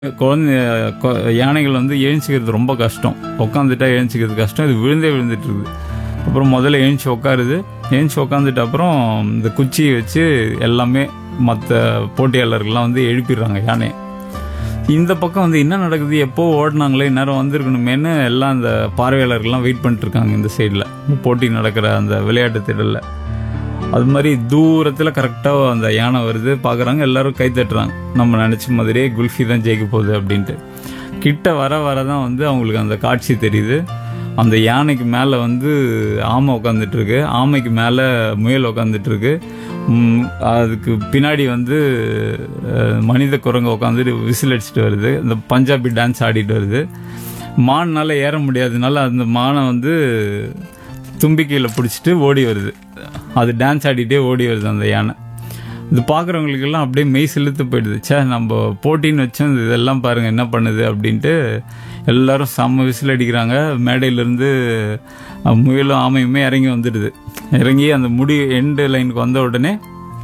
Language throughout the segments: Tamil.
குழந்தை கொ- யானைகள் வந்து எழுஞ்சிக்கிறது ரொம்ப கஷ்டம் உட்காந்துட்டா எழுஞ்சிக்கிறது கஷ்டம் இது விழுந்தே விழுந்துட்டு இருக்குது அப்புறம் முதல்ல எழுஞ்சி உட்காருது எழுஞ்சி உட்காந்துட்டு அப்புறம் இந்த குச்சியை வச்சு எல்லாமே மற்ற போட்டியாளர்கள்லாம் வந்து எழுப்பிடுறாங்க யானையை இந்த பக்கம் வந்து என்ன நடக்குது எப்போ ஓடினாங்களே இந்நேரம் வந்திருக்கணுமேன்னு எல்லாம் அந்த பார்வையாளர்கள்லாம் வெயிட் பண்ணிட்டு இருக்காங்க இந்த சைடில் போட்டி நடக்கிற அந்த விளையாட்டு திடலில் அது மாதிரி தூரத்தில் கரெக்டாக அந்த யானை வருது பார்க்குறாங்க எல்லாரும் கை தட்டுறாங்க நம்ம நினச்ச மாதிரியே குல்ஃபி தான் ஜெயிக்க போகுது அப்படின்ட்டு கிட்ட வர வர தான் வந்து அவங்களுக்கு அந்த காட்சி தெரியுது அந்த யானைக்கு மேலே வந்து ஆமை உட்காந்துட்டு இருக்கு ஆமைக்கு மேலே முயல் உட்காந்துட்டு இருக்கு ம், அதுக்கு பின்னாடி வந்து அஹ், மனித குரங்கு உட்காந்துட்டு விசில் அடிச்சுட்டு வருது இந்த பஞ்சாபி டான்ஸ் ஆடிட்டு வருது மான்னால ஏற முடியாதனால அந்த மானை வந்து தும்பிக்கையில் பிடிச்சிட்டு ஓடி வருது அது டான்ஸ் ஆடிட்டே ஓடி வருது அந்த யானை இது பார்க்குறவங்களுக்கெல்லாம் அப்படியே மெய் செலுத்து போயிடுது ச்சே நம்ம போட்டின்னு வச்சோம் இதெல்லாம் பாருங்க என்ன பண்ணுது அப்படின்ட்டு எல்லாரும் செம்ம விசில் அடிக்கிறாங்க மேடையிலேருந்து முயலும் ஆமையுமே இறங்கி வந்துடுது இறங்கி அந்த முடி எண்டு லைனுக்கு வந்த உடனே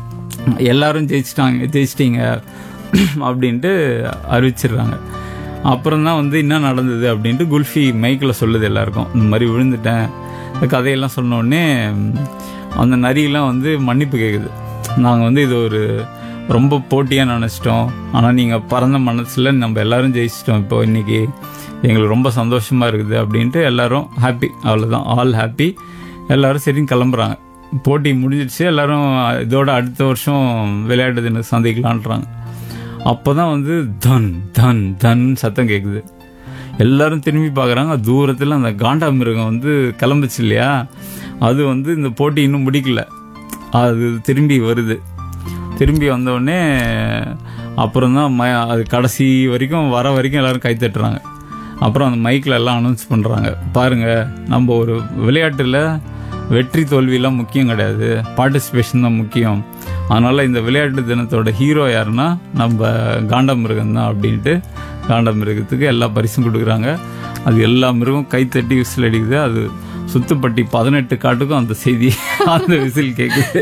எல்லாரும் ஜெயிச்சிட்டாங்க ஜெயிச்சிட்டீங்க அப்படின்ட்டு அறிவிச்சிடுறாங்க அப்புறம் தான் வந்து என்ன நடந்தது அப்படின்ட்டு குல்ஃபி மைக்கில் சொல்லுது எல்லாருக்கும் இந்த மாதிரி விழுந்துட்டேன் இந்த கதையெல்லாம் சொன்ன உடனே ம், அந்த நரியெல்லாம் வந்து மன்னிப்பு கேட்குது நாங்கள் வந்து இது ஒரு ரொம்ப போட்டியாக நினச்சிட்டோம் ஆனால் நீங்கள் பறந்த மனசில் நம்ம எல்லாரும் ஜெயிச்சிட்டோம் இப்போ இன்னைக்கு எங்களுக்கு ரொம்ப சந்தோஷமாக இருக்குது அப்படின்ட்டு எல்லாரும் ஹாப்பி அவ்வளோதான் ஆல் ஹாப்பி எல்லாரும் சரின்னு கிளம்புறாங்க போட்டி முடிஞ்சிடுச்சு எல்லாரும் இதோட அடுத்த வருஷம் விளையாட்டு தினம் சந்திக்கலான்றாங்க அப்போ தான் வந்து தன் தன் தன் சத்தம் கேட்குது எல்லாரும் திரும்பி பார்க்குறாங்க தூரத்தில் அந்த காண்டா மிருகம் வந்து கிளம்புச்சு இல்லையா அது வந்து இந்த போட்டி இன்னும் முடிக்கல அது திரும்பி வருது திரும்பி வந்தோடனே அப்புறம் தான் ம அது கடைசி வரைக்கும் வர வரைக்கும் எல்லாரும் கை தட்டுறாங்க அப்புறம் அந்த மைக்கில் எல்லாம் அனௌன்ஸ் பண்ணுறாங்க பாருங்கள் நம்ம ஒரு விளையாட்டில் வெற்றி தோல்வியெல்லாம் முக்கியம் கிடையாது பார்ட்டிசிபேஷன் தான் முக்கியம் அதனால் இந்த விளையாட்டு தினத்தோட ஹீரோ யாருன்னா நம்ம காண்டமிருகம் தான் அப்படின்ட்டு காண்டமிருகத்துக்கு எல்லா பரிசும் கொடுக்குறாங்க அது எல்லா மிருகம் கைத்தட்டி விசில் அடிக்குது அது சுத்துப்பட்டி பதினெட்டு காட்டுக்கும் அந்த செய்தி அந்த விசில் கேட்குது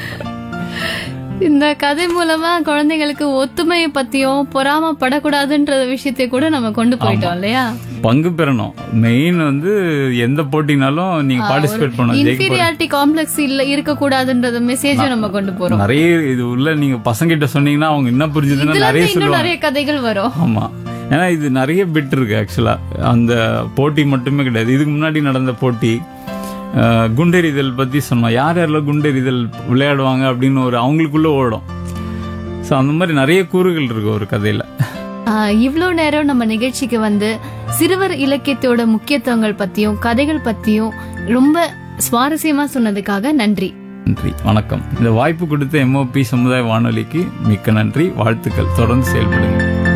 இந்த கதை மூலமா குழந்தைங்களுக்கு ஒத்துமையை பத்தியும் பொறாமப்படக்கூடாதுன்ற விஷயத்தை கூட நம்ம கொண்டு போயிட்டோம் இல்லையா பங்கு பெறணும் மெயின் வந்து எந்த போட்டினாலும் நீங்க பார்ட்டிசிபேட் பண்ணணும் ஜெயிக்க போற- இன்ஃபீரியாரிட்டி காம்ப்ளெக்ஸ் இல்ல இருக்கக்கூடாதுன்றத மெசேஜும் நம்ம கொண்டு போறோம் நிறைய இது உள்ள நீங்க பசங்கிட்ட சொன்னீங்கன்னா அவங்க என்ன புரிஞ்சுதுன்னா இதுல நிறைய இருந்து இன்னும் சொல்லுவாங்க நிறைய கதைகள் வரும் ஆமா ஏன்னா இது நிறைய பிட் இருக்கு ஆக்சுவலா அந்த போட்டி மட்டுமே கிடையாது இதுக்கு முன்னாடி நடந்த போட்டி அஹ், குண்டெறிதல் பத்தி சொன்னோம் யார் யாரெல்லாம் குண்டெறிதல் விளையாடுவாங்க அப்படின்னு ஒரு அவங்களுக்குள்ள ஓடும் ஸோ அந்த மாதிரி நிறைய கூறுகள் இருக்கு ஒரு கதையில ஆஹ் இவ்ளோ நேரம் நம்ம நிகழ்ச்சிக்கு வந்து சிறுவர் இலக்கியத்தோட முக்கியத்துவங்கள் பத்தியும் கதைகள் பத்தியும் ரொம்ப சுவாரஸ்யமா சொன்னதுக்காக நன்றி நன்றி வணக்கம் இந்த வாய்ப்பு கொடுத்த எம்ஓபி சமுதாய வானொலிக்கு மிக்க நன்றி வாழ்த்துக்கள் தொடர்ந்து செயல்படுங்க